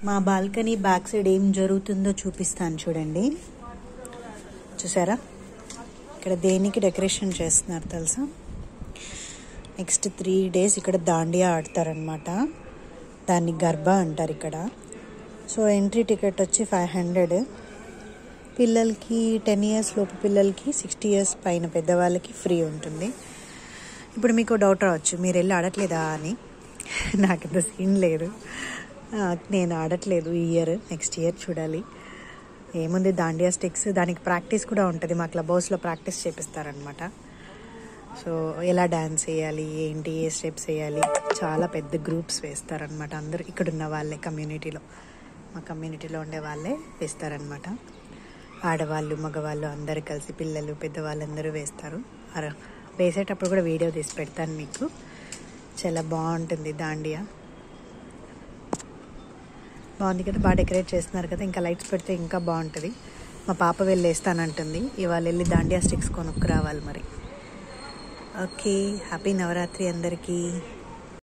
మా balcony back side ఏం జరుగుతుందో చూపిస్తాను చూడండి చూసారా ఇక్కడ దేనికి డెకరేషన్ చేస్తున్నారు తెలుసా నెక్స్ట్ త్రీ డేస్ ఇక్కడ దాండియా ఆడతారనమాట దాన్ని గర్భా అంటారు ఇక్కడ సో ఎంట్రీ టికెట్ వచ్చి ఫైవ్ హండ్రెడ్ పిల్లలకి టెన్ ఇయర్స్ లోపు పిల్లలకి సిక్స్టీ ఇయర్స్ పైన పెద్దవాళ్ళకి ఫ్రీ ఉంటుంది ఇప్పుడు మీకు డౌట్ రావచ్చు మీరు వెళ్ళి ఆడట్లేదా అని నాకు ఇంత సీన్ లేదు ఆ, నేను ఆడట్లేదు ఈ ఇయర్ నెక్స్ట్ ఇయర్ చూడాలి ఏముంది దాండియా స్టిక్స్ దానికి ప్రాక్టీస్ కూడా ఉంటుంది మా క్లబ్ హౌస్లో ప్రాక్టీస్ చేపిస్తారనమాట సో ఎలా డ్యాన్స్ వేయాలి ఏంటి ఏ స్టెప్స్ వేయాలి చాలా పెద్ద గ్రూప్స్ వేస్తారనమాట అందరూ ఇక్కడ ఉన్న వాళ్ళే కమ్యూనిటీలో మా కమ్యూనిటీలో ఉండే వాళ్ళే వేస్తారనమాట ఆడవాళ్ళు మగవాళ్ళు అందరూ కలిసి పిల్లలు పెద్దవాళ్ళు అందరూ వేస్తారు అర- వేసేటప్పుడు కూడా వీడియో తీసి పెడతాను మీకు చాలా బాగుంటుంది దాండియా బాగుంది కదా బాగా డెకరేట్ చేస్తున్నారు కదా ఇంకా లైట్స్ పెడితే ఇంకా బాగుంటుంది మా పాప వెళ్ళి వేస్తానంటుంది ఇవాళ వెళ్ళి దాండియా స్టిక్స్ కొనుక్కు రావాలి మరి ఓకే హ్యాపీ నవరాత్రి అందరికీ